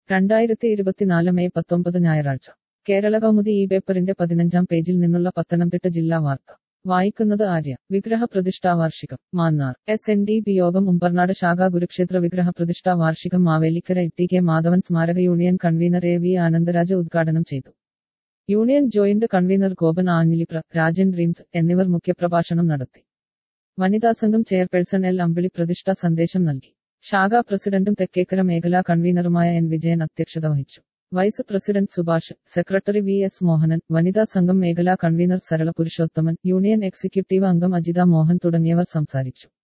രണ്ടായിരത്തി ഇരുപത്തിനാല് മെയ് പത്തൊമ്പത് ഞായറാഴ്ച കേരള കൗമുദി ഈ പേപ്പറിന്റെ പതിനഞ്ചാം പേജിൽ നിന്നുള്ള പത്തനംതിട്ട ജില്ലാ വാർത്ത വായിക്കുന്നത് ആര്യ വിഗ്രഹ പ്രതിഷ്ഠാ വാർഷികം Mannar S N D P Yogam Umbernad ശാഖാ കുരുക്ഷേത്ര വിഗ്രഹ പ്രതിഷ്ഠാ വാർഷികം Mavelikkara E T K Madhavan സ്മാരക union convener A V Anandaraja ഉദ്ഘാടനം ചെയ്തു union joint convener Gopan Anjilipra Rajan Dreams എന്നിവർ മുഖ്യപ്രഭാഷണം നടത്തി വനിതാ സംഘം ചെയർപേഴ്സൺ എൽ അമ്പിളി പ്രതിഷ്ഠാ സന്ദേശം നൽകി ശാഖാ പ്രസിഡന്റും തെക്കേക്കര മേഖലാ കൺവീനറുമായ എൻ വിജയൻ അധ്യക്ഷത വഹിച്ചു vice president Subhash secretary V S Mohanan വനിതാ സംഘം മേഖലാ കൺവീനർ സരള പുരുഷോത്തമൻ യൂണിയൻ എക്സിക്യൂട്ടീവ് അംഗം അജിത മോഹൻ തുടങ്ങിയവർ സംസാരിച്ചു